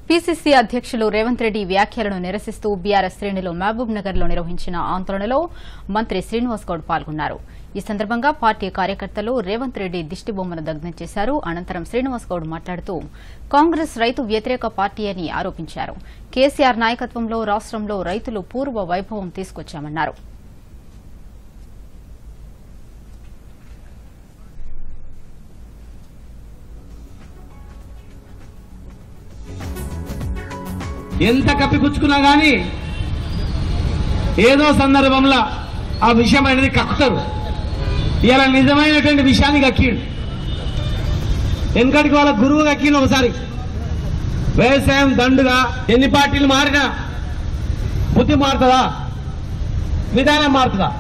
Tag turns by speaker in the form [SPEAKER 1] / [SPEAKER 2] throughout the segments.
[SPEAKER 1] PCC అధ్యక్షులు రేవంత్ రెడ్డి వ్యాఖ్యలను నిరసిస్తూ బీఆర్ఎస్ శ్రేణులు మహబూబ్ నగర్ లో నిర్వహించిన ఆందోళనలో మంత్రి శ్రీనివాస్ గౌడ్ పాల్గొన్నారు ఈ సందర్భంగా పార్టీ కార్యకర్తలు రేవంత్ రెడ్డి దిష్టిబొమ్మను దగ్ధం చేశారు అనంతరం శ్రీనివాస్ గౌడ్ మాట్లాడుతూ కాంగ్రెస్ రైతు వ్యతిరేక పార్టీ అని ఆరోపించారు కేసీఆర్ నాయకత్వంలో రాష్టంలో రైతులు పూర్వ వైభవం తీసుకొచ్చామన్నారు
[SPEAKER 2] ఎంత కప్పిపుచ్చుకున్నా గాని ఏదో సందర్భంలో ఆ విషయం అనేది కక్కుతారు ఇలా నిజమైనటువంటి విషయాన్ని కక్కిండు వెనకటికి వాళ్ళ గురువు కక్కిండు ఒకసారి వ్యవసాయం దండుగా ఎన్ని పార్టీలు మారినా బుద్ధి మారుతుందా విధానం మారుతుందా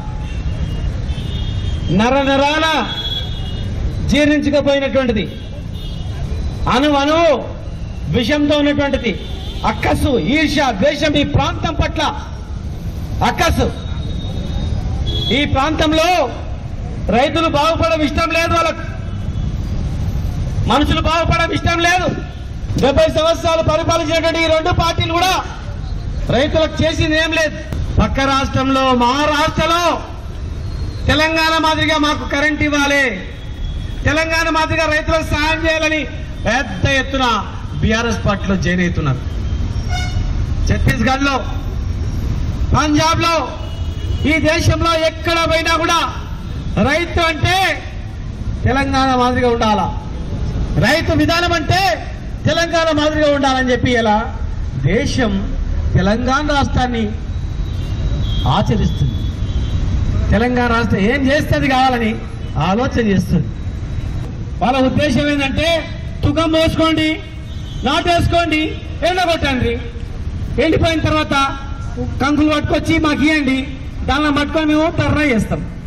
[SPEAKER 2] నర నరాన జీర్ణించకపోయినటువంటిది అణు అణు విషంతో ఉన్నటువంటిది అక్కసు ఈర్ష్య ద్వేషం ఈ ప్రాంతం పట్ల అక్కసు ఈ ప్రాంతంలో రైతులు బాగుపడడం ఇష్టం లేదు వాళ్ళకు మనుషులు బాగుపడడం ఇష్టం లేదు డెబ్బై సంవత్సరాలు పరిపాలించినటువంటి ఈ రెండు పార్టీలు కూడా రైతులకు చేసింది ఏం లేదు పక్క రాష్ట్రంలో మహారాష్ట్రలో తెలంగాణ మాదిరిగా మాకు కరెంట్ ఇవ్వాలి తెలంగాణ మాదిరిగా రైతులకు సాయం చేయాలని పెద్ద ఎత్తున బీఆర్ఎస్ పార్టీలో జాయిన్ అవుతున్నారు ఛత్తీస్గఢ్ లో పంజాబ్ లో ఈ దేశంలో ఎక్కడ పోయినా కూడా రైతు అంటే తెలంగాణ మాదిరిగా ఉండాలా రైతు విధానం అంటే తెలంగాణ మాదిరిగా ఉండాలని చెప్పి ఇలా దేశం తెలంగాణ రాష్ట్రాన్ని ఆచరిస్తుంది తెలంగాణ రాష్ట్రం ఏం చేస్తే అది కావాలని ఆలోచన చేస్తుంది వాళ్ళ ఉద్దేశం ఏంటంటే తుకం మోసుకోండి నాటేసుకోండి ఎండగొట్టండి ఎండిపోయిన తర్వాత కంకులు పట్టుకొచ్చి మాకు ఇవ్వండి దానిలో పట్టుకొని మేము టర్రా చేస్తాం